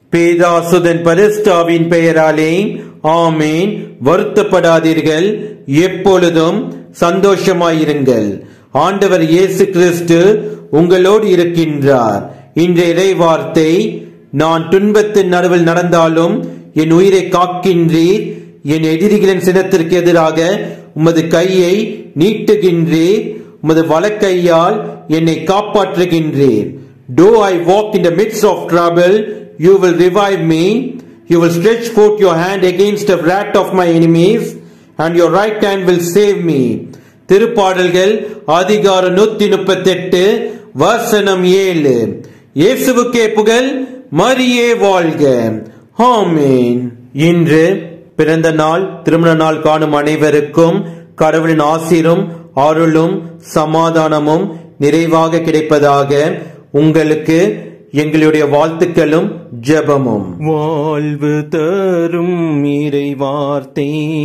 பேதாசுதன் பரிஸ்டாவின் பெயராலே ஆமேன் வருத்தப்படாதீர்கள் எப்பொழுதும் சந்தோஷமாயிருங்கள் ஆண்டவர் இயேசு கிறிஸ்து உங்களோடு இருக்கின்றார் இன்றைய இறைவார்த்தை நான் துன்பத்தின் நடுவில் நடந்தாலும் என் உயிரை காக்கின்றீர் என் எதிரிகளின் சினத்திற்கு எதிராக உமது கையை நீட்டுகின்றீர் உமது வலக்கையால் என்னை காப்பாற்றுகின்றீர் Do I walk in the midst of trouble, you will revive me. You will stretch forth your hand against the wrath of my enemies, and your right hand will save me. திருப்பாடல்கள் அதிகாரம் நூத்தி முப்பத்தெட்டு வசனம் ஏழு இயேசுவுக்கே புகழ் மரியே வாழ்க ஆமேன் இன்று பிறந்த நாள் திருமண நாள் காணும் அனைவருக்கும் கடவுளின் ஆசிரும் அருளும் சமாதானமும் நிறைவாக கிடைப்பதாக உங்களுக்கு எங்களுடைய வாழ்த்துக்களும் ஜெபமும் வாழ்வு தரும் இறை வார்த்தை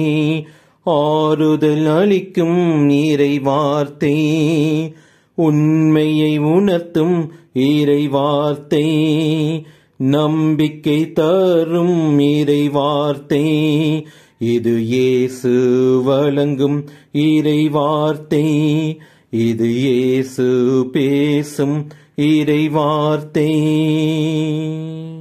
ஆறுதல் அளிக்கும் இறை வார்த்தை உண்மையை உணர்த்தும் இறை வார்த்தை நம்பிக்கை தரும் இறை வார்த்தை இது இயேசு வழங்கும் இறை வார்த்தை இது இயேசு பேசும் இறை வார்த்தை